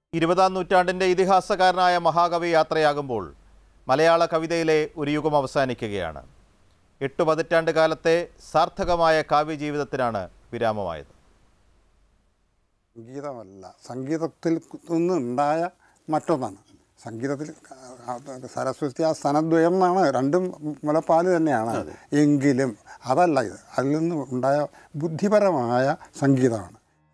ഇരുപതാം നൂറ്റാണ്ടിൻ്റെ ഇതിഹാസകാരനായ മഹാകവി യാത്രയാകുമ്പോൾ മലയാള കവിതയിലെ ഒരു യുഗം അവസാനിക്കുകയാണ് എട്ടു പതിറ്റാണ്ട് കാലത്തെ സാർത്ഥകമായ കാവ്യജീവിതത്തിനാണ് വിരാമമായത് സംഗീതമല്ല സംഗീതത്തിൽ നിന്നുണ്ടായ മറ്റൊന്നാണ് സംഗീതത്തിൽ സരസ്വതി ആ സ്ഥാനദ്വയം എന്നാണ് രണ്ടും മുലപ്പാല് തന്നെയാണ് എങ്കിലും അതല്ല ഇത് അതിൽ നിന്ന് ഉണ്ടായ ബുദ്ധിപരമായ സംഗീതമാണ്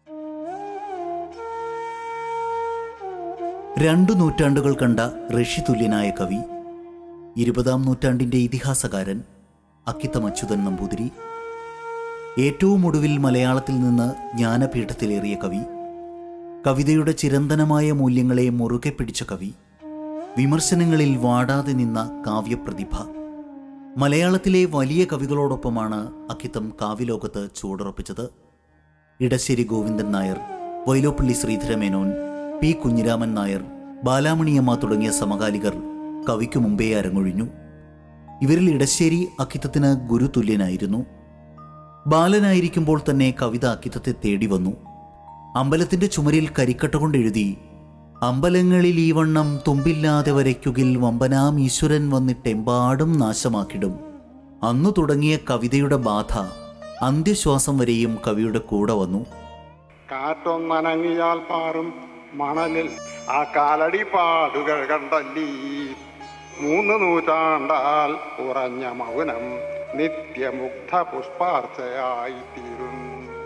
രണ്ടു നൂറ്റാണ്ടുകൾ കണ്ട ഋഷിതുല്യനായ കവി ഇരുപതാം നൂറ്റാണ്ടിൻ്റെ ഇതിഹാസകാരൻ അക്കിത്തം അച്യുതൻ നമ്പൂതിരി ഏറ്റവും ഒടുവിൽ മലയാളത്തിൽ നിന്ന് ജ്ഞാനപീഠത്തിലേറിയ കവി കവിതയുടെ ചിരന്തനമായ മൂല്യങ്ങളെ മുറുകെ പിടിച്ച കവി വിമർശനങ്ങളിൽ വാടാതെ നിന്ന കാവ്യപ്രതിഭ മലയാളത്തിലെ വലിയ കവികളോടൊപ്പമാണ് അക്കിത്തം കാവ്യലോകത്ത് ചുവടുറപ്പിച്ചത് ഇടശ്ശേരി ഗോവിന്ദൻ നായർ വൈലോപ്പള്ളി ശ്രീധരമേനോൻ പി കുഞ്ഞിരാമൻ നായർ ബാലാമണിയമ്മ തുടങ്ങിയ സമകാലികർ കവിക്കു മുമ്പേ അരങ്ങൊഴിഞ്ഞു ഇവരിൽ ഇടശ്ശേരി അക്കിത്തത്തിന് ഗുരുതുല്യനായിരുന്നു ബാലനായിരിക്കുമ്പോൾ തന്നെ കവിത അക്കിത്തത്തെ തേടി വന്നു അമ്പലത്തിന്റെ ചുമരിൽ കരിക്കട്ട കൊണ്ട് എഴുതി അമ്പലങ്ങളിൽ ഈ വണ്ണം തുമ്പില്ലാതെ വരയ്ക്കുകിൽ വമ്പനാം ഈശ്വരൻ വന്നിട്ടെമ്പാടും നാശമാക്കിടും അന്നു തുടങ്ങിയ കവിതയുടെ ബാധ അന്ത്യശ്വാസം വരെയും കവിയുടെ കൂടെ വന്നു കാറ്റൊന്നനങ്ങിയാൽ പാറും മണലിൽ ആ കാലടി പാടുകൾ കണ്ടല്ലീ മൂന്ന് നൂറ്റാണ്ടാൽ ഉറഞ്ഞ മൗനം നിത്യമുഗ്ധ പുഷ്പാർച്ചയായി തീരുന്നു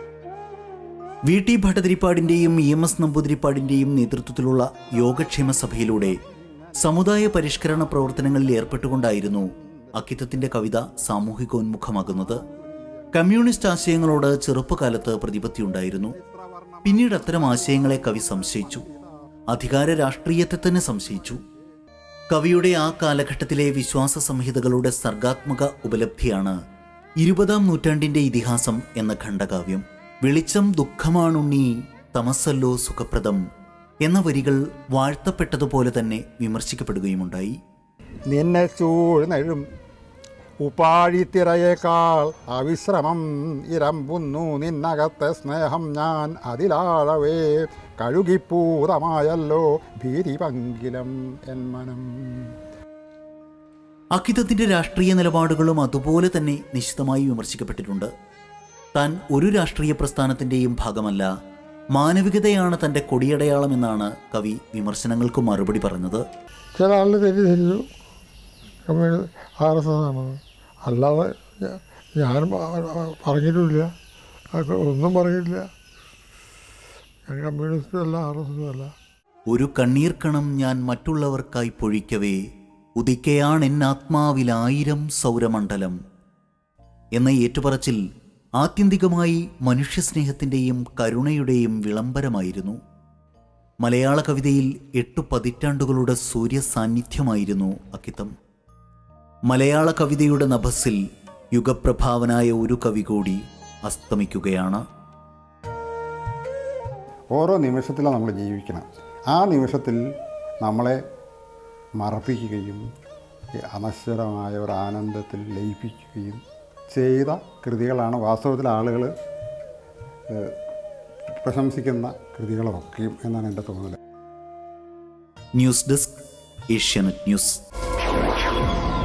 വി ടി ഭട്ടതിരിപ്പാടിന്റെയും ഇ എം എസ് നമ്പൂതിരിപ്പാടിന്റെയും നേതൃത്വത്തിലുള്ള യോഗക്ഷേമ സഭയിലൂടെ സമുദായ പരിഷ്കരണ പ്രവർത്തനങ്ങളിൽ ഏർപ്പെട്ടുകൊണ്ടായിരുന്നു അക്കിത്തത്തിന്റെ കവിത സാമൂഹികോന്മുഖമാകുന്നത് കമ്മ്യൂണിസ്റ്റ് ആശയങ്ങളോട് ചെറുപ്പകാലത്ത് പ്രതിപത്തിയുണ്ടായിരുന്നു പിന്നീട് അത്തരം ആശയങ്ങളെ കവി സംശയിച്ചു അധികാര രാഷ്ട്രീയത്തെ തന്നെ സംശയിച്ചു കവിയുടെ ആ കാലഘട്ടത്തിലെ വിശ്വാസ സംഹിതകളുടെ സർഗാത്മക ഉപലബ്ധിയാണ് ഇരുപതാം നൂറ്റാണ്ടിന്റെ ഇതിഹാസം എന്ന ഖണ്ഡകാവ്യം വെളിച്ചം ദുഃഖമാണുണ്ണി തമസല്ലോ സുഖപ്രദം എന്ന വരികൾ വാഴ്ത്തപ്പെട്ടതുപോലെ തന്നെ വിമർശിക്കപ്പെടുകയുമുണ്ടായി നിന്നെ ചൂഴ്ന്നെഴും ഉപാഴിത്തിറയേക്കാൾ അവിശ്രമം ഇരമ്പുന്നു നിന്നകത്തെ സ്നേഹം ഞാൻ അതിലാഴവേ കഴുകിപ്പൂതമായല്ലോ ഭീതി പങ്കിലം എൻ മനം അക്കിതത്തിന്റെ രാഷ്ട്രീയ നിലപാടുകളും അതുപോലെ തന്നെ നിശിതമായി വിമർശിക്കപ്പെട്ടിട്ടുണ്ട് താൻ ഒരു രാഷ്ട്രീയ പ്രസ്ഥാനത്തിന്റെയും ഭാഗമല്ല മാനവികതയാണ് തന്റെ കൊടിയടയാളമെന്നാണ് കവി വിമർശനങ്ങൾക്ക് മറുപടി പറഞ്ഞത് ചില ആളുകൾ തെറ്റിദ്ധരിച്ചു കമ്മ്യൂണിസ്റ്റ് ആർ എസ് എസ് ആണെന്ന് അല്ലാതെ ഞാ- ഞാൻ പ- പറഞ്ഞിട്ടുമില്ല അത് ഒന്നും പറഞ്ഞിട്ടില്ല ഞാൻ കമ്മ്യൂണിസ്റ്റും അല്ല ആർ എസ് എസും അല്ല ഒരു കണ്ണീർക്കണം ഞാൻ മറ്റുള്ളവർക്കായി പൊഴിക്കവേ ഉദിക്കയാണ് എന്നാത്മാവിലായിരം സൗരമണ്ഡലം എന്ന ഏറ്റുപറച്ചിൽ ആത്യന്തികമായി മനുഷ്യസ്നേഹത്തിൻ്റെയും കരുണയുടെയും വിളംബരമായിരുന്നു മലയാള കവിതയിൽ എട്ടു പതിറ്റാണ്ടുകളുടെ സൂര്യ സാന്നിധ്യമായിരുന്നു അക്കിത്തം മലയാള കവിതയുടെ നഭസിൽ യുഗപ്രഭാവനായ ഒരു കവി കൂടി അസ്തമിക്കുകയാണ് ഓരോ നിമിഷത്തിലും നമ്മൾ ജീവിക്കണം ആ നിമിഷത്തിൽ നമ്മളെ മറപ്പിക്കുകയും ഈ അനശ്വരമായ ഒരു ആനന്ദത്തിൽ ലയിപ്പിക്കുകയും ചെയ്ത കൃതികളാണ് വാസ്തവത്തിൽ ആളുകൾ ഏഹ്, പ്രശംസിക്കുന്ന കൃതികളൊക്കെയും എന്നാണ് എൻ്റെ തോന്നൽ ന്യൂസ് ഡെസ്ക് ഏഷ്യാനെറ്റ് ന്യൂസ്